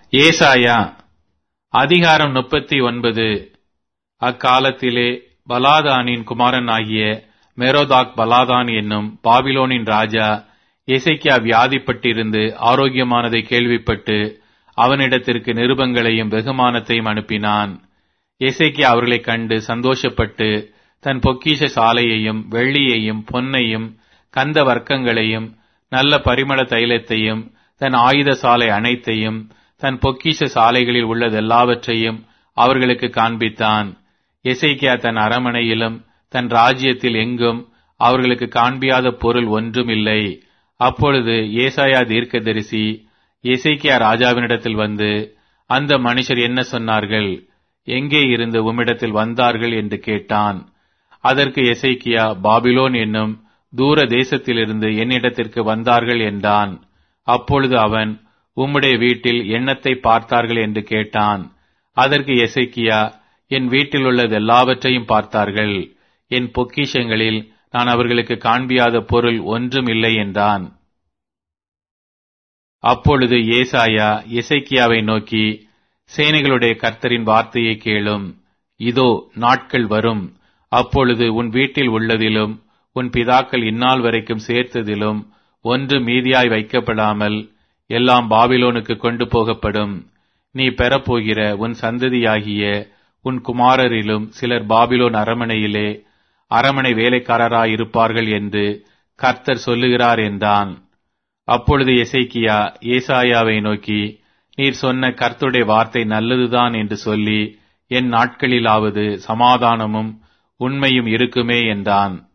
ஏசாயா அதிகாரம் முப்பத்தி ஒன்பது அக்காலத்திலே பலாதானின் குமாரனாகிய மெரோதாக் பலாதான் என்னும் பாபிலோனின் ராஜா எசைக்கியா வியாதிப்பட்டிருந்து ஆரோக்கியமானதை கேள்விப்பட்டு அவனிடத்திற்கு நிருபங்களையும் வெகுமானத்தையும் அனுப்பினான் எசைக்கியா அவர்களைக் கண்டு சந்தோஷப்பட்டு தன் பொக்கிஷ சாலையையும் வெள்ளியையும் பொன்னையும் கந்த வர்க்கங்களையும் நல்ல பரிமள தைலத்தையும் தன் ஆயுத சாலை அனைத்தையும் தன் பொக்கிஷ சாலைகளில் உள்ளதெல்லாவற்றையும் அவர்களுக்கு காண்பித்தான் எசைக்கியா தன் அரமனையிலும் தன் ராஜ்யத்தில் எங்கும் அவர்களுக்கு காண்பியாத பொருள் ஒன்றும் இல்லை அப்பொழுது ஏசாயா தீர்க்கதரிசி எசைக்கியா ராஜாவினிடத்தில் வந்து அந்த மனுஷர் என்ன சொன்னார்கள் எங்கே இருந்து உம்மிடத்தில் வந்தார்கள் என்று கேட்டான் அதற்கு எசைக்கியா பாபிலோன் என்னும் தூர தேசத்திலிருந்து என்னிடத்திற்கு வந்தார்கள் என்றான் அப்பொழுது அவன் உம்முடைய வீட்டில் எண்ணத்தை பார்த்தார்கள் என்று கேட்டான் அதற்கு எசைக்கியா என் வீட்டில் உள்ளது எல்லாவற்றையும் பார்த்தார்கள் என் பொக்கிஷங்களில் நான் அவர்களுக்கு காண்பியாத பொருள் ஒன்றும் இல்லை என்றான் அப்பொழுது ஏசாயா எசைக்கியாவை நோக்கி சேனைகளுடைய கர்த்தரின் வார்த்தையை கேளும் இதோ நாட்கள் வரும் அப்பொழுது உன் வீட்டில் உள்ளதிலும் உன் பிதாக்கள் இந்நாள் வரைக்கும் சேர்த்ததிலும் ஒன்று மீதியாய் வைக்கப்படாமல் எல்லாம் பாபிலோனுக்கு கொண்டு போகப்படும் நீ பெறப்போகிற உன் சந்ததியாகிய உன் குமாரரிலும் சிலர் பாபிலோன் அரமனையிலே அரமனை வேலைக்காரராயிருப்பார்கள் என்று கர்த்தர் சொல்லுகிறார் என்றான் அப்பொழுது எசைக்கியா ஏசாயாவை நோக்கி நீர் சொன்ன கர்த்தருடைய வார்த்தை நல்லதுதான் என்று சொல்லி என் நாட்களிலாவது சமாதானமும் உண்மையும் இருக்குமே என்றான்